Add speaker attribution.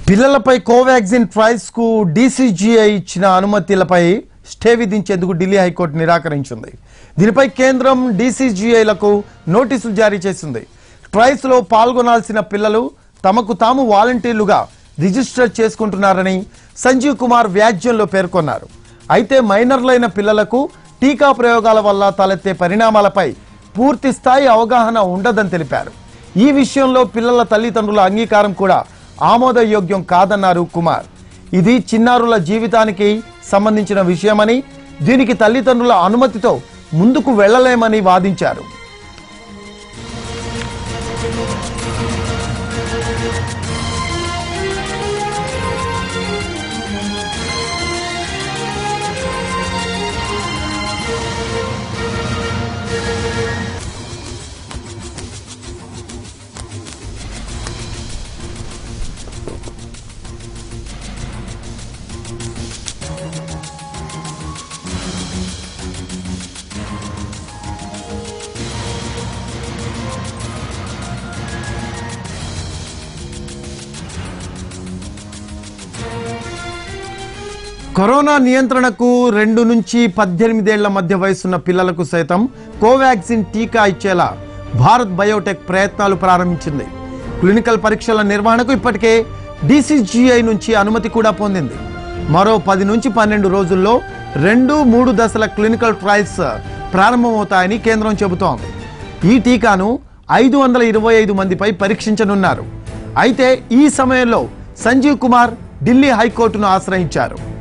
Speaker 1: పిల్లలపై కోవాక్సిన్ ట్రయల్స్ కు డీసీజీఐ ఇచ్చిన అనుమతులపై స్టే విధించేందుకు ఢిల్లీ హైకోర్టు నిరాకరించింది దీనిపై కేంద్రం డీసీజీఐలకు నోటీసులు జారీ చేసింది ట్రయల్స్ లో పాల్గొనాల్సిన పిల్లలు తమకు తాము వాలంటీర్లుగా రిజిస్టర్ చేసుకుంటున్నారని సంజీవ్ కుమార్ వ్యాజ్యంలో పేర్కొన్నారు అయితే మైనర్లైన పిల్లలకు టీకా ప్రయోగాల వల్ల తలెత్తే పరిణామాలపై పూర్తి స్థాయి అవగాహన ఉండదని తెలిపారు ఈ విషయంలో పిల్లల తల్లిదండ్రుల అంగీకారం కూడా ఆమోదయోగ్యం కాదన్నారు కుమార్ ఇది చిన్నారుల జీవితానికి సంబంధించిన విషయమని దీనికి తల్లిదండ్రుల అనుమతితో ముందుకు వెళ్లలేమని వాదించారు కరోనా నియంత్రణకు రెండు నుంచి పద్దెనిమిదేళ్ల మధ్య వయసున్న పిల్లలకు సైతం కోవాక్సిన్ టీకా ఇచ్చేలా భారత్ బయోటెక్ ప్రయత్నాలు ప్రారంభించింది క్లినికల్ పరీక్షల నిర్వహణకు ఇప్పటికే డీసీజీఐ నుంచి అనుమతి కూడా పొందింది మరో పది నుంచి పన్నెండు రోజుల్లో రెండు మూడు దశల క్లినికల్ ట్రయల్స్ ప్రారంభమవుతాయని కేంద్రం చెబుతోంది ఈ టీకాను ఐదు వందల ఇరవై ఐదు మందిపై పరీక్షించనున్నారు అయితే ఈ సమయంలో సంజీవ్ కుమార్ ఢిల్లీ హైకోర్టును ఆశ్రయించారు